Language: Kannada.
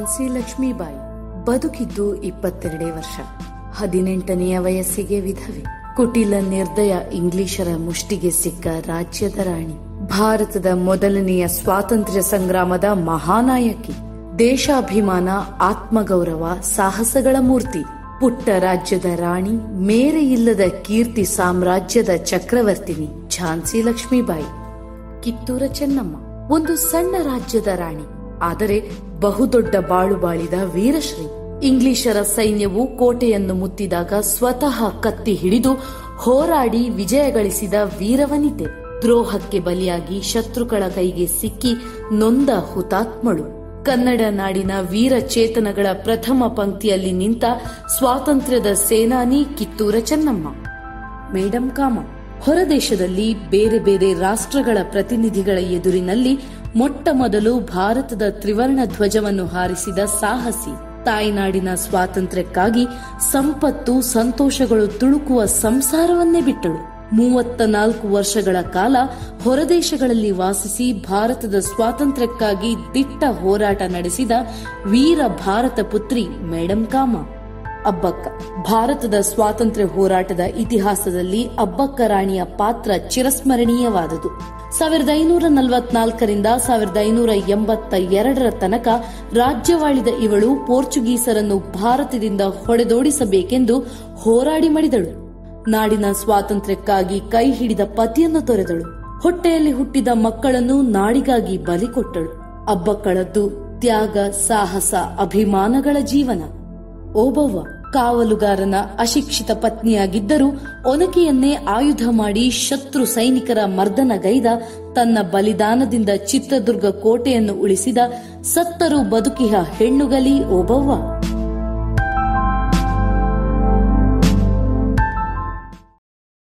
ಝಾನ್ಸಿ ಲಕ್ಷ್ಮೀಬಾಯಿ ಬದುಕಿದ್ದು ಇಪ್ಪತ್ತೆರಡೇ ವರ್ಷ ಹದಿನೆಂಟನೆಯ ವಯಸ್ಸಿಗೆ ವಿಧವೆ ಕುಟಿಲ ನಿರ್ದಯ ಇಂಗ್ಲಿಷರ ಮುಷ್ಟಿಗೆ ಸಿಕ್ಕ ರಾಜ್ಯದ ರಾಣಿ ಭಾರತದ ಮೊದಲನೆಯ ಸ್ವಾತಂತ್ರ್ಯ ಸಂಗ್ರಾಮದ ಮಹಾನಾಯಕಿ ದೇಶಾಭಿಮಾನ ಆತ್ಮಗೌರವ ಸಾಹಸಗಳ ಮೂರ್ತಿ ಪುಟ್ಟ ರಾಜ್ಯದ ರಾಣಿ ಮೇರೆ ಇಲ್ಲದ ಕೀರ್ತಿ ಸಾಮ್ರಾಜ್ಯದ ಚಕ್ರವರ್ತಿನಿ ಝಾನ್ಸಿ ಲಕ್ಷ್ಮೀಬಾಯಿ ಕಿತ್ತೂರ ಚೆನ್ನಮ್ಮ ಒಂದು ಸಣ್ಣ ರಾಜ್ಯದ ರಾಣಿ ಆದರೆ ಬಹುದೊಡ್ಡ ಬಾಳು ಬಾಳಿದ ವೀರಶ್ರೀ ಇಂಗ್ಲಿಷರ ಸೈನ್ಯವು ಕೋಟೆಯನ್ನು ಮುತ್ತಿದಾಗ ಸ್ವತಃ ಕತ್ತಿ ಹಿಡಿದು ಹೋರಾಡಿ ವಿಜಯ ಗಳಿಸಿದ ವೀರವನಿತೆ ದ್ರೋಹಕ್ಕೆ ಬಲಿಯಾಗಿ ಶತ್ರುಗಳ ಕೈಗೆ ಸಿಕ್ಕಿ ನೊಂದ ಹುತಾತ್ಮಳು ಕನ್ನಡ ನಾಡಿನ ವೀರ ಚೇತನಗಳ ಪ್ರಥಮ ಪಂಕ್ತಿಯಲ್ಲಿ ನಿಂತ ಸ್ವಾತಂತ್ರ್ಯದ ಸೇನಾನಿ ಕಿತ್ತೂರ ಚೆನ್ನಮ್ಮ ಮೇಡಂ ಕಾಮ ಹೊರದೇಶದಲ್ಲಿ ಬೇರೆ ಬೇರೆ ರಾಷ್ಟ್ರಗಳ ಪ್ರತಿನಿಧಿಗಳ ಎದುರಿನಲ್ಲಿ ಮೊಟ್ಟ ಮೊದಲು ಭಾರತದ ತ್ರಿವರ್ಣ ಧ್ವಜವನ್ನು ಹಾರಿಸಿದ ಸಾಹಸಿ ತಾಯ್ನಾಡಿನ ಸ್ವಾತಂತ್ರ್ಯಕ್ಕಾಗಿ ಸಂಪತ್ತು ಸಂತೋಷಗಳು ತುಳುಕುವ ಸಂಸಾರವನ್ನೇ ಬಿಟ್ಟಳು ಮೂವತ್ತ ನಾಲ್ಕು ವರ್ಷಗಳ ಕಾಲ ಹೊರದೇಶಗಳಲ್ಲಿ ವಾಸಿಸಿ ಭಾರತದ ಸ್ವಾತಂತ್ರ್ಯಕ್ಕಾಗಿ ದಿಟ್ಟ ಹೋರಾಟ ನಡೆಸಿದ ವೀರ ಭಾರತ ಪುತ್ರಿ ಮೇಡಂ ಕಾಮ ಅಬ್ಬಕ್ಕ ಭಾರತದ ಸ್ವಾತಂತ್ರ್ಯ ಹೋರಾಟದ ಇತಿಹಾಸದಲ್ಲಿ ಅಬ್ಬಕ್ಕ ರಾಣಿಯ ಪಾತ್ರ ಚಿರಸ್ಮರಣೀಯವಾದುದು ಸಾವಿರದ ಐನೂರ ನಲವತ್ನಾಲ್ಕರಿಂದ ಸಾವಿರದ ಐನೂರ ಎಂಬತ್ತ ಎರಡರ ತನಕ ರಾಜ್ಯವಾಳಿದ ಇವಳು ಪೋರ್ಚುಗೀಸರನ್ನು ಭಾರತದಿಂದ ಹೊಡೆದೋಡಿಸಬೇಕೆಂದು ಹೋರಾಡಿ ಮಡಿದಳು ನಾಡಿನ ಸ್ವಾತಂತ್ರ್ಯಕ್ಕಾಗಿ ಕೈ ಹಿಡಿದ ಪತಿಯನ್ನು ತೊರೆದಳು ಹೊಟ್ಟೆಯಲ್ಲಿ ಹುಟ್ಟಿದ ಮಕ್ಕಳನ್ನು ನಾಡಿಗಾಗಿ ಬಲಿ ಕೊಟ್ಟಳು ಅಬ್ಬಕ್ಕಳದ್ದು ತ್ಯಾಗ ಸಾಹಸ ಅಭಿಮಾನಗಳ ಜೀವನ ಓಬವ್ವ ಕಾವಲುಗಾರನ ಅಶಿಕ್ಷಿತ ಪತ್ನಿಯಾಗಿದ್ದರೂ ಒನಕೆಯನ್ನೇ ಆಯುಧ ಮಾಡಿ ಶತ್ರು ಸೈನಿಕರ ಮರ್ದನಗೈದ ತನ್ನ ಬಲಿದಾನದಿಂದ ಚಿತ್ರದುರ್ಗ ಕೋಟೆಯನ್ನು ಉಳಿಸಿದ ಸತ್ತರೂ ಬದುಕಿಹ ಹೆಣ್ಣುಗಲಿ ಓಬವ್ವ